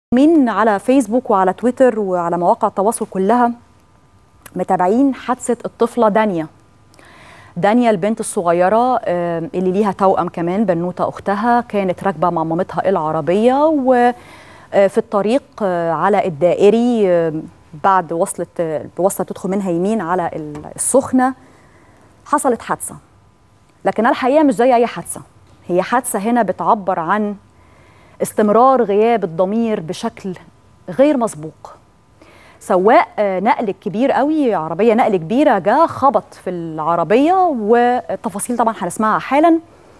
مين على فيسبوك وعلى تويتر وعلى مواقع التواصل كلها متابعين حادثة الطفلة دانيا دانيا البنت الصغيرة آه، اللي ليها توأم كمان بنوتة أختها كانت راكبة مع مامتها العربية وفي الطريق آه، على الدائري آه، بعد وصلت وصلت تدخل منها يمين على السخنة حصلت حادثة لكنها الحقيقة مش زي أي حادثة هي حادثة هنا بتعبر عن استمرار غياب الضمير بشكل غير مسبوق سواق آه، نقل كبير قوي عربيه نقل كبيره جه خبط في العربيه والتفاصيل طبعا هنسمعها حالا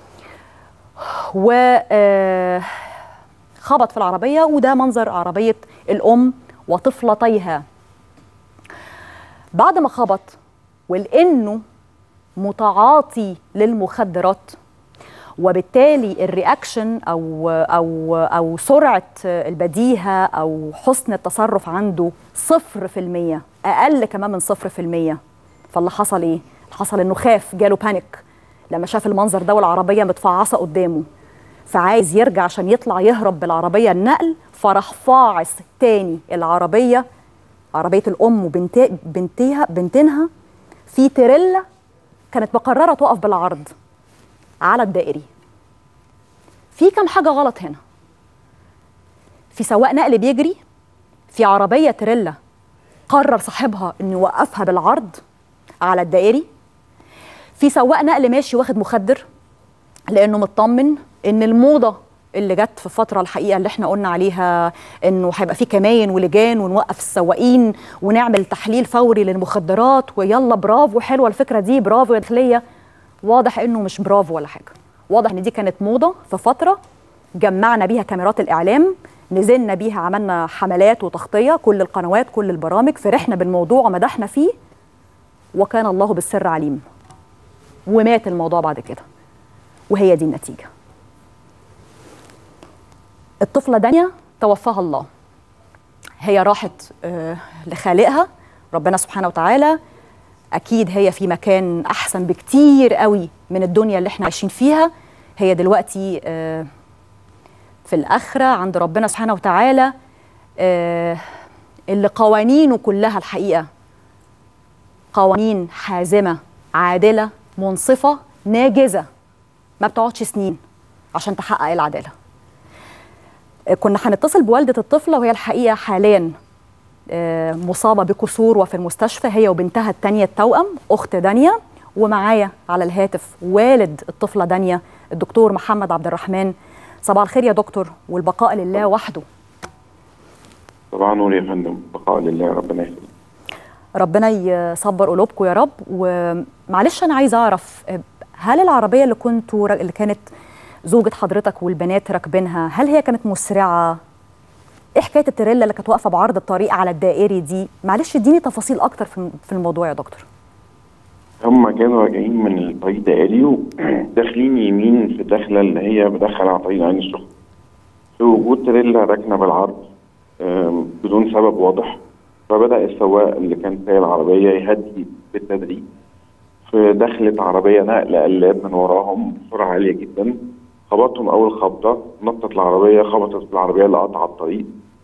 و آه، خبط في العربيه وده منظر عربيه الام وطفلتيها بعد ما خبط ولانه متعاطي للمخدرات وبالتالي الرياكشن او او او سرعه البديهه او حسن التصرف عنده صفر في المية اقل كمان من صفر في المية فاللي حصل ايه؟ حصل انه خاف جاله بانيك لما شاف المنظر ده والعربيه متفعصه قدامه فعايز يرجع عشان يطلع يهرب بالعربيه النقل فراح فاعص تاني العربيه عربيه الام وبنتها بنتها في تريلا كانت مقرره تقف بالعرض على الدائري في كم حاجة غلط هنا في سواق نقل بيجري في عربية تريلا قرر صاحبها انه يوقفها بالعرض على الدائري في سواق نقل ماشي واخد مخدر لانه مطمن ان الموضه اللي جت في الفترة الحقيقة اللي احنا قلنا عليها انه هيبقى في كماين ولجان ونوقف السواقين ونعمل تحليل فوري للمخدرات ويلا برافو حلوة الفكرة دي برافو يا داخلية واضح انه مش برافو ولا حاجه واضح ان دي كانت موضه في فتره جمعنا بيها كاميرات الاعلام نزلنا بيها عملنا حملات وتغطيه كل القنوات كل البرامج فرحنا بالموضوع ومدحنا فيه وكان الله بالسر عليم ومات الموضوع بعد كده وهي دي النتيجه الطفله دانيا توفاها الله هي راحت آه لخالقها ربنا سبحانه وتعالى اكيد هي في مكان احسن بكتير قوي من الدنيا اللي احنا عايشين فيها هي دلوقتي آه، في الاخره عند ربنا سبحانه وتعالى آه، اللي قوانينه كلها الحقيقه قوانين حازمه عادله منصفه ناجزه ما بتقعدش سنين عشان تحقق العداله آه، كنا هنتصل بوالده الطفله وهي الحقيقه حاليا مصابة بكسور وفي المستشفى هي وبنتها الثانية التوأم أخت دانيا ومعايا على الهاتف والد الطفلة دانيا الدكتور محمد عبد الرحمن صباح الخير يا دكتور والبقاء لله وحده صباح النور يا فندم بقاء لله ربنا يخليك ربنا يصبر قلوبكم يا رب ومعلش انا عايزه اعرف هل العربيه اللي كنتوا اللي كانت زوجة حضرتك والبنات راكبينها هل هي كانت مسرعه ايه حكايه التريلا اللي كانت واقفه بعرض الطريق على الدائري دي معلش اديني تفاصيل اكتر في الموضوع يا دكتور هم كانوا راجعين من الطريق الدائري وداخلين يمين في الدخله اللي هي بدخل على طريق العين السخنه في وجود تريلا راكنه بالعرض بدون سبب واضح فبدا السواق اللي كان سايق العربيه يهدي بالتدريج في دخلت عربيه نقل قلاب من وراهم بسرعه عاليه جدا خبطهم اول خبطه نطت العربيه خبطت في العربيه اللي قطع الطريق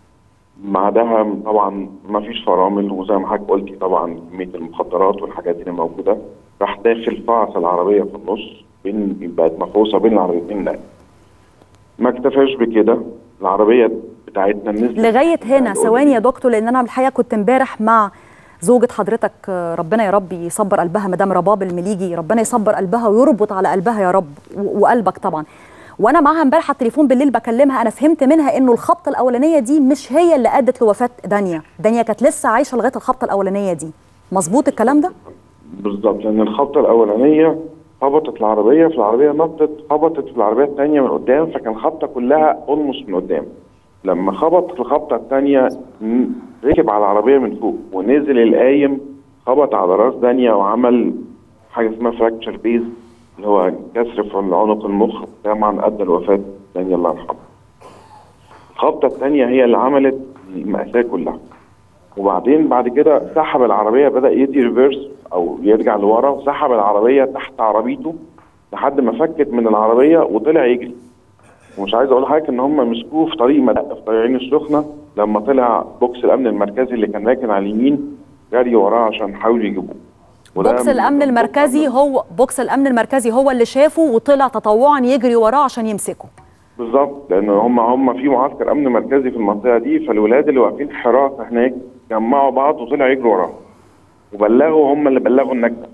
بعدها طبعا ما فيش فرامل وزي ما حضرتك قلتي طبعا كميه المخدرات والحاجات دي اللي موجوده راح داخل فعص العربيه في النص بين بقت مفروسه بين العربيتين لا ما اكتفاش بكده العربيه بتاعتنا نزلت لغايه هنا ثواني يا دكتور لان انا الحقيقه كنت امبارح مع زوجة حضرتك ربنا يا رب يصبر قلبها مدام رباب المليجي ربنا يصبر قلبها ويربط على قلبها يا رب وقلبك طبعا وانا معاها امبارح على التليفون بالليل بكلمها انا فهمت منها انه الخبطه الاولانيه دي مش هي اللي ادت لوفاه دانيا دانيا كانت لسه عايشه لغايه الخبطه الاولانيه دي مظبوط الكلام ده بالظبط لان الخبطه الاولانيه خبطت العربيه في العربيه نطت خبطت في العربيه الثانيه من قدام فكان الخبطه كلها اولموس من قدام لما خبط في الخبطه الثانيه ركب على العربيه من فوق ونزل القايم خبط على راس دانيا وعمل حاجه اسمها فراكتشر بيز اللي هو كسر في عنق المخ طبعا ادى لوفاه دانيا الله يرحمه. الخبطه الثانيه هي اللي عملت المأساة كلها. وبعدين بعد كده سحب العربيه بدا يدي ريفيرس او يرجع لورا وسحب العربيه تحت عربيته لحد ما فكت من العربيه وطلع يجري. ومش عايز اقول لحضرتك ان هم مسكوه في طريق مدق في طريق عين السخنه لما طلع بوكس الامن المركزي اللي كان راكن على اليمين جري وراه عشان حاولوا يجيبوه وده بوكس من- الامن المركزي هو بوكس الامن المركزي هو اللي شافه وطلع تطوعا يجري وراه عشان يمسكه بالظبط لان هم هم في معسكر امن مركزي في المنطقه دي فالولاد اللي واقفين حراسه هناك جمعوا بعض وطلعوا يجروا وراه وبلغوا هم اللي بلغوا النجده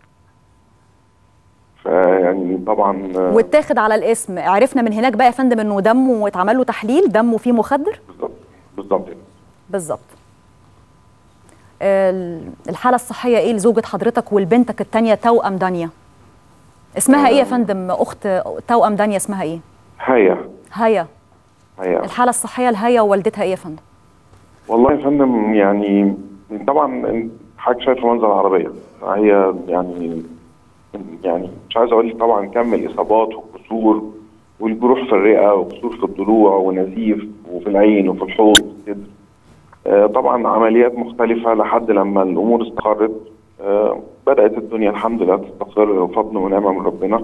فيعني طبعا آه، واتاخد على الاسم عرفنا من هناك بقى يا فندم انه دمه واتعمل له تحليل دمه فيه مخدر بالظبط بالظبط كده. بالظبط ال- الحالة الصحية ايه لزوجة حضرتك ولبنتك التانية توأم دانيا اسمها ايه يا فندم اخت توأم دانيا اسمها ايه هيا هيا هيا الحالة الصحية لهيا ووالدتها ايه يا فندم والله يا فندم يعني طبعا حضرتك شايف منظر العربيه هي يعني يعني مش عايز اقول لك طبعا كم الاصابات والكسور والجروح في الرئه وكسور في الضلوع ونزيف وفي العين وفي الحوض والصدر آه، طبعا عمليات مختلفه لحد لما الامور استقرت آه، بدات الدنيا الحمد لله تستقر بفضل ونعمه من ربنا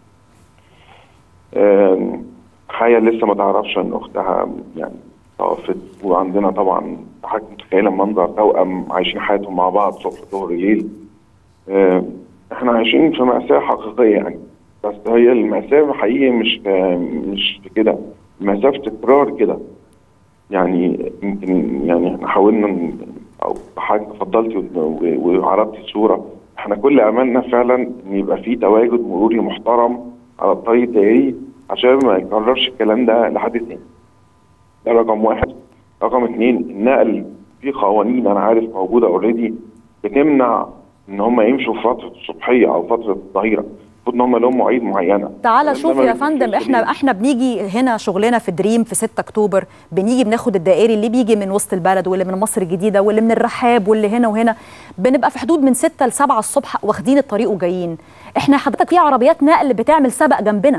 آه، حياة لسه ما تعرفش ان اختها يعني توفت وعندنا طبعا حضرتك متخيله منظر توأم عايشين حياتهم مع بعض صبح ظهر ليل آه، احنا عايشين في مأساة حقيقية يعني بس هي المأساة حقيقي مش في مش في كده المأساة في تكرار كده يعني يمكن يعني احنا حاولنا ن- او حضرتك تفضلتي و- و- وعرضتي الصورة احنا كل املنا فعلا ان يبقى في تواجد مروري محترم على الطريق الدائري عشان ما يكررش الكلام ده لحد تاني ده رقم واحد رقم اتنين النقل في قوانين انا عارف موجوده اوريدي بتمنع ان هم يمشوا في فتره الصبحيه او فتره الظهيره المفروض ان هم لهم مواعيد معينه تعالى الكلام شوف ده ما يا بيكونش فندم احنا سليم. احنا بنيجي هنا شغلنا في دريم في 6 اكتوبر بنيجي بناخد الدائري اللي بيجي من وسط البلد واللي من مصر الجديده واللي من الرحاب واللي هنا وهنا بنبقى في حدود من 6 ل 7 الصبح واخدين الطريق وجايين احنا حضرتك في عربيات نقل بتعمل سبق جنبنا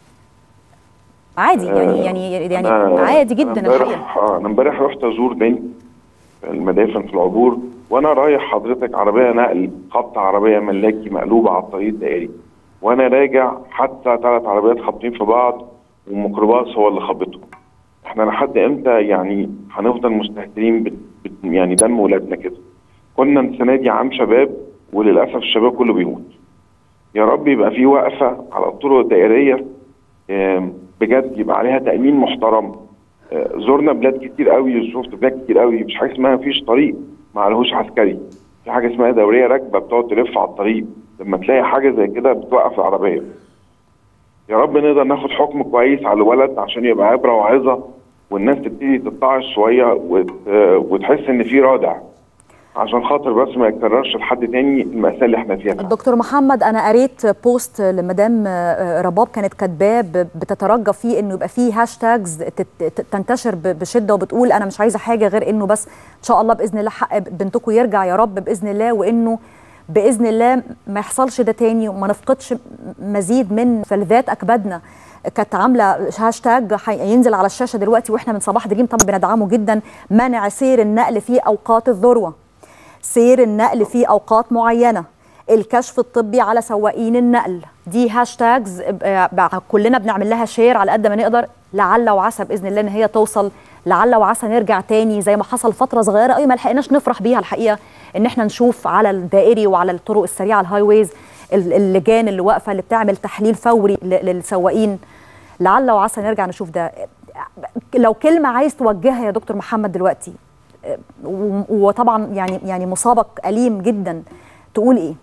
عادي يعني يعني يعني أنا- عادي أنا جدا الحقيقه امبارح آه، انا امبارح رحت ازور بنت في المدافن في العبور وانا رايح حضرتك عربيه نقل خبط عربيه ملاكي مقلوبه على الطريق الدائري وانا راجع حتى ثلاث عربيات خابطين في بعض وميكروباص هو اللي خبطهم احنا لحد امتى يعني هنفضل مستهترين بت- بت- يعني دم ولادنا كده كنا السنه دي عام شباب وللاسف الشباب كله بيموت يا رب يبقى في وقفه على الطرق الدائريه آم، بجد يبقى عليها تامين محترم آه، زرنا بلاد كتير قوي شفت بلاد كتير قوي مش حاجه اسمها مفيش طريق ما عليهوش عسكري في حاجه اسمها دوريه راكبه بتقعد تلف على الطريق لما تلاقي حاجه زي كده بتوقف العربيه يا رب نقدر ناخد حكم كويس على الولد عشان يبقى عبره وعظه والناس تبتدي تتعظ شويه وت... آه، وتحس ان في رادع عشان خاطر بس ما يتكررش لحد تاني المأساة اللي احنا فيها دكتور محمد انا قريت بوست لمدام آه، رباب كانت كاتباه ب- بتترجى فيه انه يبقى فيه هاشتاجز تت- تت- تنتشر ب- بشده وبتقول انا مش عايزه حاجه غير انه بس ان شاء الله باذن الله حق بنتكم يرجع يا رب باذن الله وانه باذن الله ما يحصلش ده تاني وما نفقدش م- مزيد من فلذات اكبادنا كانت عامله هاشتاج هينزل على الشاشه دلوقتي واحنا من صباح دريم طبعا بندعمه جدا منع سير النقل في اوقات الذروه سير النقل في اوقات معينه الكشف الطبي على سواقين النقل دي هاشتاجز ب- ب- كلنا بنعمل لها شير على قد ما نقدر لعل وعسى باذن الله ان هي توصل لعل وعسى نرجع تاني زي ما حصل فتره صغيره قوي ما لحقناش نفرح بيها الحقيقه ان احنا نشوف على الدائري وعلى الطرق السريعه الهاي ويز ال- اللجان اللي واقفه اللي بتعمل تحليل فوري ل- للسواقين لعل وعسى نرجع نشوف ده لو كلمه عايز توجهها يا دكتور محمد دلوقتي و- وطبعا يعني يعني مصابك اليم جدا تقول ايه؟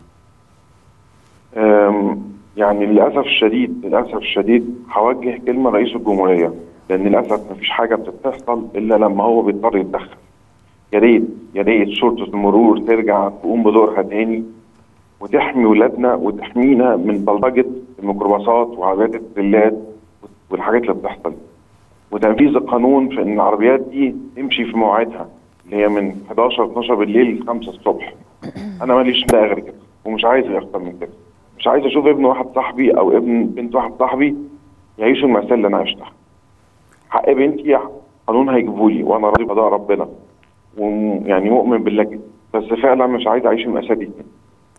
أم، يعني للاسف الشديد للاسف الشديد هوجه كلمه رئيس الجمهوريه لان للاسف مفيش حاجه بتحصل الا لما هو بيضطر يتدخل يا ريت يا ريت شرطه المرور ترجع تقوم بدورها تاني وتحمي ولادنا وتحمينا من بلطجه الميكروباصات وعربيات التريلات والحاجات اللي بتحصل وتنفيذ القانون في ان العربيات دي تمشي في مواعيدها اللي هي من 11 12 بالليل ل 5 الصبح انا ماليش ده غير كده ومش عايز اكتر من كده مش عايز اشوف ابن واحد صاحبي او ابن بنت واحد صاحبي يعيشوا المأساة اللي انا عشتها حق بنتي قانون هيجيبوا لي وانا راضي بقضاء ربنا ويعني مؤمن بالله كده بس فعلا مش عايز اعيش المأساة دي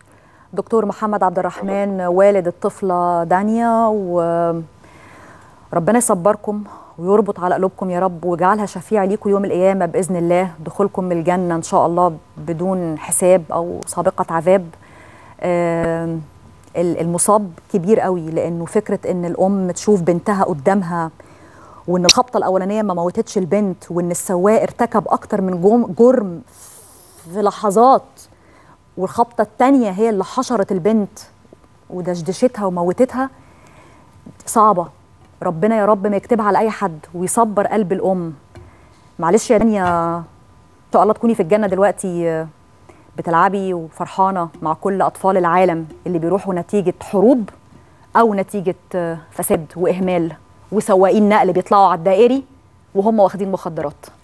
دكتور محمد عبد الرحمن والد الطفله دانيا و ربنا يصبركم ويربط على قلوبكم يا رب ويجعلها شفيع ليكم يوم القيامة بإذن الله دخولكم الجنة إن شاء الله بدون حساب أو سابقة عذاب آم، ال- المصاب كبير قوي لأنه فكرة إن الأم تشوف بنتها قدامها وإن الخبطة الأولانية ما موتتش البنت وإن السواق ارتكب أكتر من جم- جرم في لحظات والخبطة التانية هي اللي حشرت البنت ودشدشتها وموتتها صعبة ربنا يا رب ما يكتبها على أي حد ويصبر قلب الأم معلش يا دنيا إن شاء الله تكوني في الجنة دلوقتي آه، بتلعبي وفرحانة مع كل أطفال العالم اللي بيروحوا نتيجة حروب أو نتيجة آه، فساد وإهمال وسواقين نقل بيطلعوا على الدائري وهم واخدين مخدرات